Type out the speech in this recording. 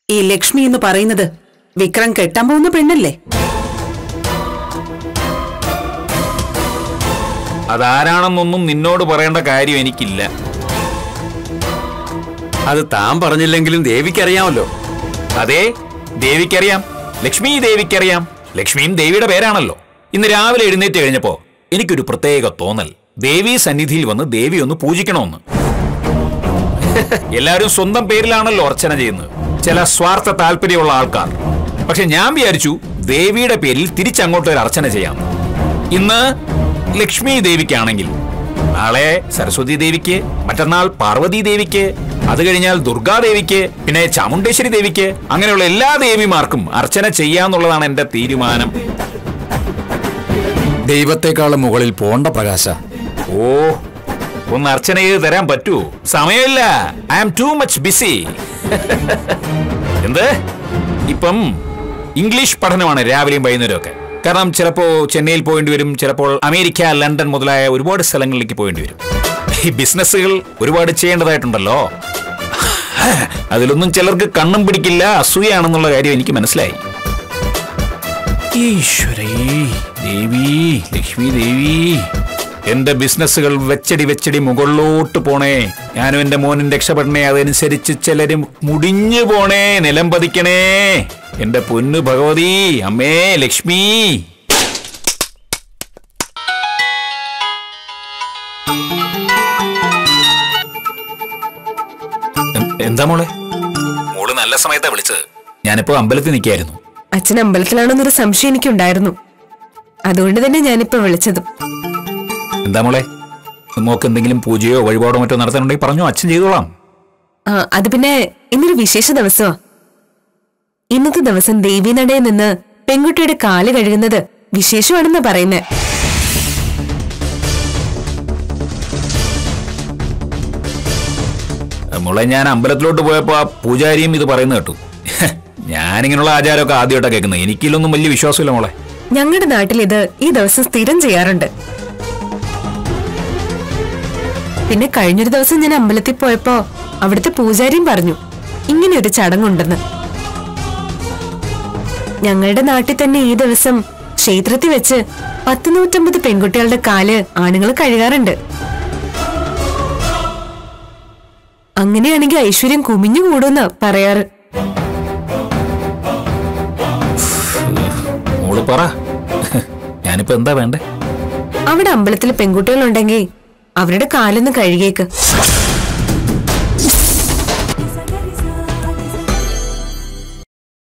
ഈ ലക്ഷ്മി എന്ന് പറയുന്നത് വിക്രം കെട്ടാൻ പോകുന്ന പെണ്ണല്ലേ അതാരാണെന്നൊന്നും നിന്നോട് പറയേണ്ട കാര്യം എനിക്കില്ല അത് താൻ പറഞ്ഞില്ലെങ്കിലും ദേവിക്കറിയാമല്ലോ അതെ ദേവിക്കറിയാം ലക്ഷ്മി ദേവിക്കറിയാം ലക്ഷ്മിയും ദേവിയുടെ പേരാണല്ലോ ഇന്ന് രാവിലെ എഴുന്നേറ്റ് കഴിഞ്ഞപ്പോ എനിക്കൊരു പ്രത്യേക തോന്നൽ ദേവി സന്നിധിയിൽ വന്ന് ദേവി ഒന്ന് പൂജിക്കണമെന്ന് എല്ലാവരും സ്വന്തം പേരിലാണല്ലോ അർച്ചന ചെയ്യുന്നത് ചില സ്വാർത്ഥ താല്പര്യമുള്ള ആൾക്കാർ പക്ഷെ ഞാൻ വിചാരിച്ചു ദേവിയുടെ പേരിൽ തിരിച്ചങ്ങോട്ട് ഒരു അർച്ചന ചെയ്യാം ഇന്ന് ലക്ഷ്മി ദേവിക്കാണെങ്കിൽ നാളെ സരസ്വതി ദേവിക്ക് മറ്റന്നാൾ പാർവതി ദേവിക്ക് അത് കഴിഞ്ഞാൽ ദുർഗാദേവിക്ക് പിന്നെ ചാമുണ്ടേശ്വരി ദേവിക്ക് അങ്ങനെയുള്ള എല്ലാ ദേവിമാർക്കും അർച്ചന ചെയ്യാന്നുള്ളതാണ് എന്റെ തീരുമാനം ദൈവത്തെക്കാളും മുകളിൽ പോണ്ട പ്രകാശ ഓ ഒന്ന് അർച്ചന ചെയ്ത് തരാൻ പറ്റൂ സമയമില്ല I am too much busy എന്ത് ഇപ്പം ഇംഗ്ലീഷ് പഠനമാണ് രാവിലെയും വൈകുന്നേരം ഒക്കെ കാരണം ചിലപ്പോ ചെന്നൈയിൽ പോകേണ്ടി വരും ചിലപ്പോൾ അമേരിക്ക ലണ്ടൻ മുതലായ ഒരുപാട് സ്ഥലങ്ങളിലേക്ക് പോകേണ്ടി വരും ഈ ബിസിനസ്സുകൾ ഒരുപാട് ചെയ്യേണ്ടതായിട്ടുണ്ടല്ലോ അതിലൊന്നും ചിലർക്ക് കണ്ണും പിടിക്കില്ല അസൂയാണെന്നുള്ള കാര്യം എനിക്ക് മനസ്സിലായി ഈശ്വരേ ദേവി ലക്ഷ്മി ദേവി എന്റെ ബിസിനസ്സുകൾ വെച്ചടി വെച്ചടി മുകളിലോട്ട് പോണേ ഞാനും എന്റെ മോനും രക്ഷപ്പെടണേ അതനുസരിച്ച് ചിലരും മുടിഞ്ഞു പോണേ നിലം പതിക്കണേ എന്റെ പൊന്നു ഭഗവതി അമ്മേ ലക്ഷ്മി എ- എന്താ മോളെ മോള് നല്ല സമയത്താ വിളിച്ചത് ഞാനിപ്പോ അമ്പലത്തിൽ നിൽക്കായിരുന്നു അച്ഛൻ അമ്പലത്തിലാണെന്നൊരു സംശയം എനിക്കുണ്ടായിരുന്നു അതുകൊണ്ട് തന്നെ ഞാനിപ്പോ വിളിച്ചതും എന്താ മോളെ മോക്ക് എന്തെങ്കിലും പൂജയോ വഴിപാടോ മറ്റോ നടത്താനുണ്ടെങ്കിൽ പറഞ്ഞോ അച്ഛൻ ചെയ്തോളാം ആ അത് പിന്നെ ഇന്നൊരു വിശേഷ ദിവസമാ ഇന്നത്തെ ദിവസം ദേവീനടയിൽ നിന്ന് പെൺകുട്ടിയുടെ കാല് കഴുകുന്നത് വിശേഷമാണെന്ന് പറയുന്നേ മോളെ ഞാൻ അമ്പലത്തിലോട്ട് പോയപ്പോ ആ പൂജാരിയും ഇത് പറയുന്നത് കേട്ടു ഞാനിങ്ങനെയുള്ള ആചാരമൊക്കെ ആദ്യമായിട്ടാണ് കേൾക്കുന്നത് എനിക്കില്ലൊന്നും വലിയ വിശ്വാസമില്ല മോളെ ഞങ്ങളുടെ നാട്ടിൽ ഇത് ഈ ദിവസം സ്ഥിരം ചെയ്യാറുണ്ട് പിന്നെ കഴിഞ്ഞൊരു ദിവസം ഞാൻ അമ്പലത്തിൽ പോയപ്പോ അവിടുത്തെ പൂജാരിയും പറഞ്ഞു ഇങ്ങനെ ഒരു ചടങ്ങുണ്ടെന്ന് ഞങ്ങളുടെ നാട്ടിൽ തന്നെ ഈ ദിവസം ക്ഷേത്രത്തിൽ വെച്ച് പത്ത് നൂറ്റമ്പത് പെൺകുട്ടികളുടെ കാല് ആണുങ്ങൾ കഴുകാറുണ്ട് അങ്ങനെയാണെങ്കിൽ ഐശ്വര്യം കുമിഞ്ഞു കൂടുന്ന പറയാറ് മോള് പറ ഞാനിപ്പോ എന്താ വേണ്ടേ അവിടെ അമ്പലത്തിൽ പെൺകുട്ടികളുണ്ടെങ്കിൽ അവരുടെ കാലൊന്ന് കഴുകിയേക്ക്